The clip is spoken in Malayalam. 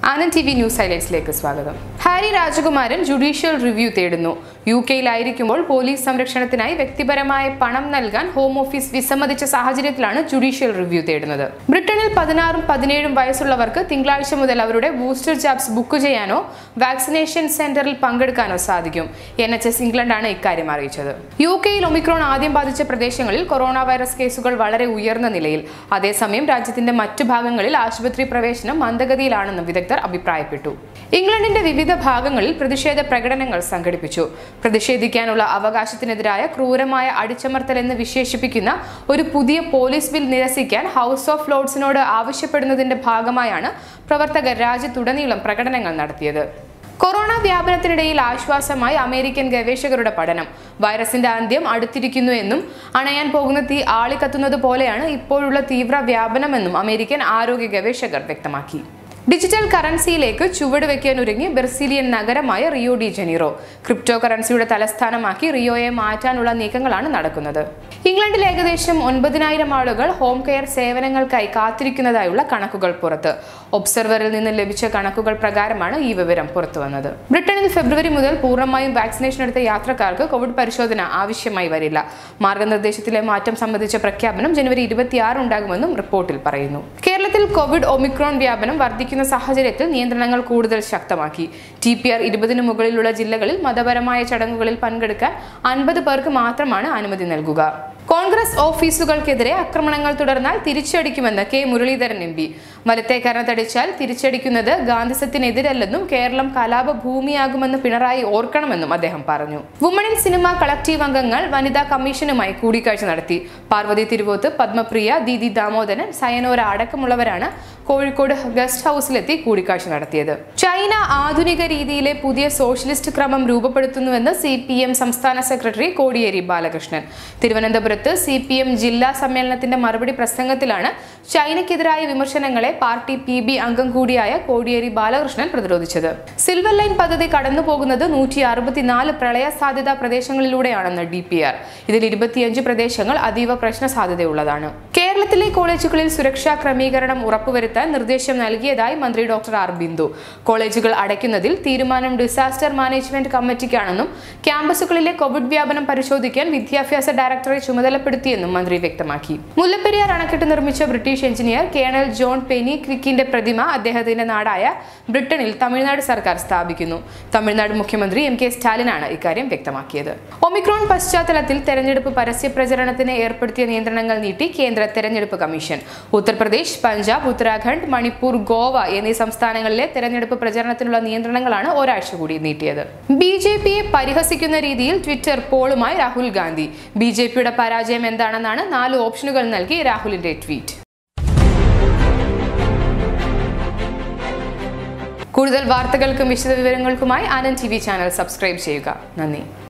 ആനന്ദ് ടി വി ന്യൂസ് ഹൈലൈറ്റ്സിലേക്ക് സ്വാഗതം ഹാരി രാജകുമാരൻ ജുഡീഷ്യൽ റിവ്യൂ തേടുന്നു യു കെയിലായിരിക്കുമ്പോൾ പോലീസ് സംരക്ഷണത്തിനായി വ്യക്തിപരമായ പണം നൽകാൻ ഹോം ഓഫീസ് വിസമ്മതിച്ച സാഹചര്യത്തിലാണ് ജുഡീഷ്യൽ റിവ്യൂ തേടുന്നത് ബ്രിട്ടനിൽ പതിനാറും പതിനേഴും വയസ്സുള്ളവർക്ക് തിങ്കളാഴ്ച മുതൽ അവരുടെ ബൂസ്റ്റർ ജാബ്സ് ബുക്ക് ചെയ്യാനോ വാക്സിനേഷൻ സെന്ററിൽ പങ്കെടുക്കാനോ സാധിക്കും എൻ എച്ച് എസ് ഇംഗ്ലണ്ടാണ് ഇക്കാര്യം അറിയിച്ചത് യു കെയിൽ ഒമിക്രോൺ ആദ്യം ബാധിച്ച പ്രദേശങ്ങളിൽ കൊറോണ വൈറസ് കേസുകൾ വളരെ ഉയർന്ന നിലയിൽ അതേസമയം രാജ്യത്തിന്റെ മറ്റു ഭാഗങ്ങളിൽ ആശുപത്രി പ്രവേശനം മന്ദഗതിയിലാണെന്നും വിദഗ്ധർ അഭിപ്രായപ്പെട്ടു ഇംഗ്ലണ്ടിന്റെ വിവിധ ഭാഗങ്ങളിൽ പ്രതിഷേധ പ്രകടനങ്ങൾ സംഘടിപ്പിച്ചു പ്രതിഷേധിക്കാനുള്ള അവകാശത്തിനെതിരായ ക്രൂരമായ അടിച്ചമർത്തൽ എന്ന് വിശേഷിപ്പിക്കുന്ന ഒരു പുതിയ പോലീസ് ബിൽ നിരസിക്കാൻ ഹൗസ് ഓഫ് ലോർഡ്സിനോട് ആവശ്യപ്പെടുന്നതിന്റെ ഭാഗമായാണ് പ്രവർത്തകർ രാജ്യത്തുടനീളം പ്രകടനങ്ങൾ നടത്തിയത് കൊറോണ വ്യാപനത്തിനിടയിൽ ആശ്വാസമായി അമേരിക്കൻ ഗവേഷകരുടെ പഠനം വൈറസിന്റെ അന്ത്യം അടുത്തിരിക്കുന്നു എന്നും അണയാൻ പോകുന്ന തീ ആളിക്കത്തുന്നത് പോലെയാണ് ഇപ്പോഴുള്ള തീവ്ര വ്യാപനമെന്നും അമേരിക്കൻ ആരോഗ്യ ഗവേഷകർ വ്യക്തമാക്കി ഡിജിറ്റൽ കറൻസിയിലേക്ക് ചുവട് വെക്കാൻ ഒരുങ്ങി ബ്രസീലിയൻ നഗരമായ റിയോ ഡി ജനീറോ ക്രിപ്റ്റോ കറൻസിയുടെ തലസ്ഥാനമാക്കി റിയോയെ മാറ്റാനുള്ള നീക്കങ്ങളാണ് നടക്കുന്നത് ഇംഗ്ലണ്ടിൽ ഏകദേശം ഒൻപതിനായിരം ആളുകൾ ഹോം കെയർ സേവനങ്ങൾക്കായി കാത്തിരിക്കുന്നതായുള്ള കണക്കുകൾ പുറത്ത് ഒബ്സർവറിൽ നിന്ന് ലഭിച്ച കണക്കുകൾ പ്രകാരമാണ് ഈ വിവരം പുറത്തുവന്നത് ബ്രിട്ടനിൽ ഫെബ്രുവരി മുതൽ പൂർണ്ണമായും വാക്സിനേഷൻ എടുത്ത യാത്രക്കാർക്ക് കോവിഡ് പരിശോധന ആവശ്യമായി വരില്ല മാർഗനിർദ്ദേശത്തിലെ മാറ്റം സംബന്ധിച്ച പ്രഖ്യാപനം ജനുവരി ഇരുപത്തിയാറ് ഉണ്ടാകുമെന്നും റിപ്പോർട്ടിൽ പറയുന്നു കേരളത്തിൽ കോവിഡ് ഒമിക്രോൺ വ്യാപനം വർദ്ധിക്കുന്ന സാഹചര്യത്തിൽ നിയന്ത്രണങ്ങൾ കൂടുതൽ ശക്തമാക്കി ടി പി ആർ ഇരുപതിനു മുകളിലുള്ള ജില്ലകളിൽ മതപരമായ ചടങ്ങുകളിൽ പങ്കെടുക്കാൻ അൻപത് പേർക്ക് മാത്രമാണ് അനുമതി നൽകുക കോൺഗ്രസ് ഓഫീസുകൾക്കെതിരെ ആക്രമണങ്ങൾ തുടർന്നാൽ തിരിച്ചടിക്കുമെന്ന് കെ മുരളീധരൻ എം പി വലത്തെ കരണത്തടിച്ചാൽ തിരിച്ചടിക്കുന്നത് ഗാന്ധിസത്തിനെതിരല്ലെന്നും കേരളം കലാപ ഭൂമിയാകുമെന്ന് പിണറായി ഓർക്കണമെന്നും അദ്ദേഹം പറഞ്ഞു വുമൺ ഇൻ സിനിമ കളക്ടീവ് അംഗങ്ങൾ വനിതാ കമ്മീഷനുമായി കൂടിക്കാഴ്ച നടത്തി പാർവതി തിരുവോത്ത് പത്മപ്രിയ ദീദി ദാമോദരൻ സയനോര അടക്കമുള്ളവരാണ് കോഴിക്കോട് ഗസ്റ്റ് ഹൌസിലെത്തി കൂടിക്കാഴ്ച നടത്തിയത് ചൈന ആധുനിക രീതിയിലെ പുതിയ സോഷ്യലിസ്റ്റ് ക്രമം രൂപപ്പെടുത്തുന്നുവെന്ന് സി പി എം സംസ്ഥാന സെക്രട്ടറി കോടിയേരി ബാലകൃഷ്ണൻ തിരുവനന്തപുരത്ത് സി പി എം ജില്ലാ സമ്മേളനത്തിന്റെ മറുപടി പ്രസംഗത്തിലാണ് ചൈനയ്ക്കെതിരായ വിമർശനങ്ങളെ പാർട്ടി പി ബി അംഗം കൂടിയായ കോടിയേരി ബാലകൃഷ്ണൻ പ്രതിരോധിച്ചത് സിൽവർ ലൈൻ പദ്ധതി കടന്നുപോകുന്നത് നൂറ്റി അറുപത്തിനാല് പ്രളയ സാധ്യതാ പ്രദേശങ്ങളിലൂടെയാണെന്ന് ഡി പി ആർ ഇതിൽ ഇരുപത്തിയഞ്ച് പ്രദേശങ്ങൾ അതീവ പ്രശ്ന സാധ്യതയുള്ളതാണ് കേരളത്തിലെ കോളേജുകളിൽ സുരക്ഷാ ക്രമീകരണം ഉറപ്പുവരുത്താൻ നിർദ്ദേശം നൽകിയതായി മന്ത്രി ഡോക്ടർ ആർ ബിന്ദു കോളേജുകൾ അടയ്ക്കുന്നതിൽ തീരുമാനം ഡിസാസ്റ്റർ മാനേജ്മെന്റ് കമ്മിറ്റിക്കാണെന്നും ക്യാമ്പസുകളിലെ കോവിഡ് വ്യാപനം പരിശോധിക്കാൻ വിദ്യാഭ്യാസ ഡയറക്ടറെ ചുമതലപ്പെടുത്തിയെന്നും മന്ത്രി വ്യക്തമാക്കി മുല്ലപ്പെരിയാർ അണക്കെട്ട് നിർമ്മിച്ച ബ്രിട്ടീഷ് എഞ്ചിനീയർ കേണൽ ജോൺ പെനി ക്വിക്കിന്റെ പ്രതിമ അദ്ദേഹത്തിന്റെ നാടായ ബ്രിട്ടനിൽ തമിഴ്നാട് സർക്കാർ സ്ഥാപിക്കുന്നു തമിഴ്നാട് മുഖ്യമന്ത്രി എം കെ സ്റ്റാലിനാണ് ഇക്കാര്യം വ്യക്തമാക്കിയത് ഒമിക്രോൺ പശ്ചാത്തലത്തിൽ തെരഞ്ഞെടുപ്പ് പരസ്യ പ്രചരണത്തിന് ഏർപ്പെടുത്തിയ നിയന്ത്രണങ്ങൾ നീട്ടി കേന്ദ്ര തെരഞ്ഞെടുപ്പ് കമ്മീഷൻ ഉത്തർപ്രദേശ് പഞ്ചാബ് ഉത്തരാഖണ്ഡ് മണിപ്പൂർ ഗോവ എന്നീ സംസ്ഥാനങ്ങളിലെ തെരഞ്ഞെടുപ്പ് പ്രചരണത്തിനുള്ള നിയന്ത്രണങ്ങളാണ് ഒരാഴ്ച കൂടി നീട്ടിയത് ബി ജെ പിയെ പരിഹസിക്കുന്ന രീതിയിൽ ട്വിറ്റർ പോളുമായി രാഹുൽ ഗാന്ധി ബി ജെ പിയുടെ പരാജയം എന്താണെന്നാണ് നാല് ഓപ്ഷനുകൾ നൽകി രാഹുലിന്റെ ട്വീറ്റ് കൂടുതൽ വാർത്തകൾക്കും വിശദവിവരങ്ങൾക്കുമായി Anand T V channel subscribe ചെയ്യുക നന്ദി